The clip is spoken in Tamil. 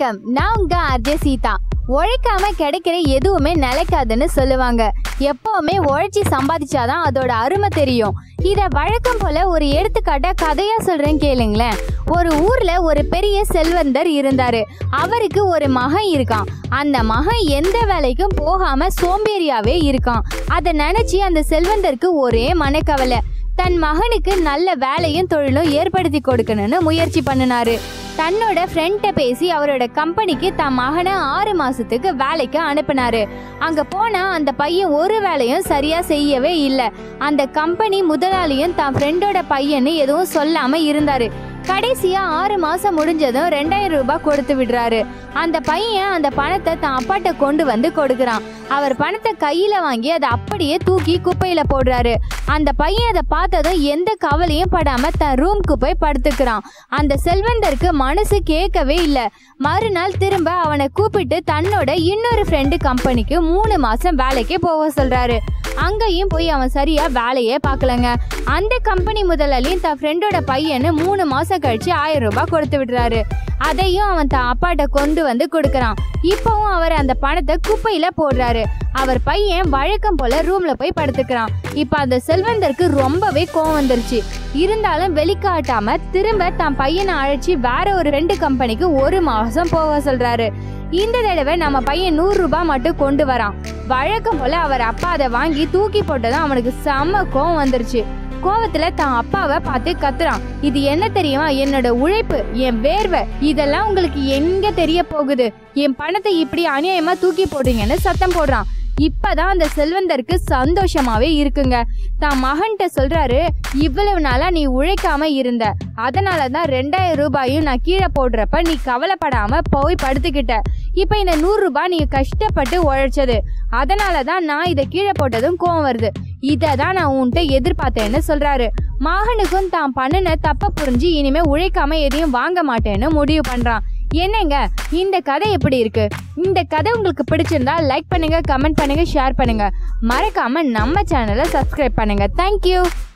வணக்கம் நான் உங்க அஜய் சீதா உழைக்காம கிடைக்கிற எதுவுமே நிலைக்காதுன்னு சொல்லுவாங்க எப்பவுமே உழைச்சி சம்பாதிச்சாதான் அதோட அருமை தெரியும் இத வழக்கம் போல ஒரு எடுத்துக்காட்டா கதையா சொல்றேன் கேளுங்களேன் ஒரு ஊர்ல ஒரு பெரிய செல்வந்தர் இருந்தாரு அவருக்கு ஒரு மகன் இருக்கான் அந்த மகன் எந்த வேலைக்கும் போகாம சோம்பேறியாவே இருக்கான் அதை நினைச்சு அந்த செல்வந்தருக்கு ஒரே மனக்கவலை தன் மகனுக்கு நல்ல வேலையும் தொழிலும் ஏற்படுத்தி கொடுக்கணும்னு முயற்சி பண்ணினாரு தன்னோட ஃப்ரெண்ட்ட பேசி அவரோட கம்பெனிக்கு தன் மகனை ஆறு மாசத்துக்கு வேலைக்கு அனுப்பினாரு அங்க போனா அந்த பையன் ஒரு வேலையும் சரியா செய்யவே இல்லை அந்த கம்பெனி முதலாளியும் தன் ஃப்ரெண்டோட பையன்னு எதுவும் சொல்லாம இருந்தாரு கடைசியா ஆறு மாசம் முடிஞ்சதும் ரெண்டாயிரம் ரூபாய் கொடுத்து விடுறாரு அந்த பையன் அந்த பணத்தை தான் அப்பாட்ட கொண்டு வந்து கொடுக்குறான் அவர் பணத்தை கையில வாங்கி அதை அப்படியே தூக்கி குப்பையில போடுறாரு அந்த பையன் அதை பார்த்ததும் எந்த கவலையும் படாம தன் ரூம்க்கு போய் படுத்துக்கிறான் அந்த செல்வந்தருக்கு மனசு கேட்கவே இல்லை மறுநாள் திரும்ப அவனை கூப்பிட்டு தன்னோட இன்னொரு ஃப்ரெண்டு கம்பெனிக்கு மூணு மாசம் வேலைக்கு போக சொல்றாரு அங்கேயும் போய் அவன் சரியா வேலையே பார்க்கலங்க அந்த கம்பெனி முதலாளியும் தன் ஃப்ரெண்டோட பையனு மூணு மாசம் கழிச்சு ஆயிரம் ரூபாய் கொடுத்து விடுறாரு அதையும் அவன் தன் அப்பாட்ட கொண்டு வந்து கொடுக்கறான் இப்பவும் அவர் அந்த பணத்தை குப்பையில போடுறாரு அவர் பையன் வழக்கம் போல ரூம்ல போய் படுத்துக்கிறான் இப்ப அந்த செல்வந்தருக்கு ரொம்பவே கோவம் வந்துருச்சு இருந்தாலும் வெளிக்காட்டாம திரும்ப தன் பையனை அழைச்சி வேற ஒரு ரெண்டு கம்பெனிக்கு ஒரு மாசம் போக சொல்றாரு இந்த தடவை நம்ம பையன் நூறு ரூபாய் மட்டும் கொண்டு வரான் வழக்கம் போல அவர் அப்பா அதை வாங்கி தூக்கி போட்டதும் அவனுக்கு செம்ம கோவம் வந்துருச்சு கோவத்துல தான் அப்பாவை பார்த்து கத்துறான் இது என்ன தெரியுமா என்னோட உழைப்பு என் வேர்வை இதெல்லாம் உங்களுக்கு எங்க தெரிய போகுது என் பணத்தை இப்படி அநியாயமா தூக்கி போடுங்கன்னு சத்தம் போடுறான் இப்பதான் அந்த செல்வந்தருக்கு சந்தோஷமாவே இருக்குங்க தான் மகன்கிட்ட சொல்றாரு இவ்வளவு நாளா நீ உழைக்காம இருந்த அதனால தான் ரெண்டாயிரம் ரூபாயும் நான் கீழே போடுறப்ப நீ கவலைப்படாம போய் படுத்துக்கிட்ட இப்ப இந்த நூறு ரூபாய் நீ கஷ்டப்பட்டு உழைச்சது அதனால தான் நான் இதை கீழே போட்டதும் கோவம் வருது இதை தான் நான் உன்கிட்ட எதிர்பார்த்தேன்னு சொல்றாரு மகனுக்கும் தான் பண்ணின தப்ப புரிஞ்சு இனிமே உழைக்காம எதையும் வாங்க மாட்டேன்னு முடிவு பண்றான் என்னங்க இந்த கதை எப்படி இருக்கு இந்த கதை உங்களுக்கு பிடிச்சிருந்தா லைக் பண்ணுங்க கமெண்ட் பண்ணுங்க ஷேர் பண்ணுங்க மறக்காம நம்ம சேனலை சப்ஸ்கிரைப் பண்ணுங்க தேங்க்யூ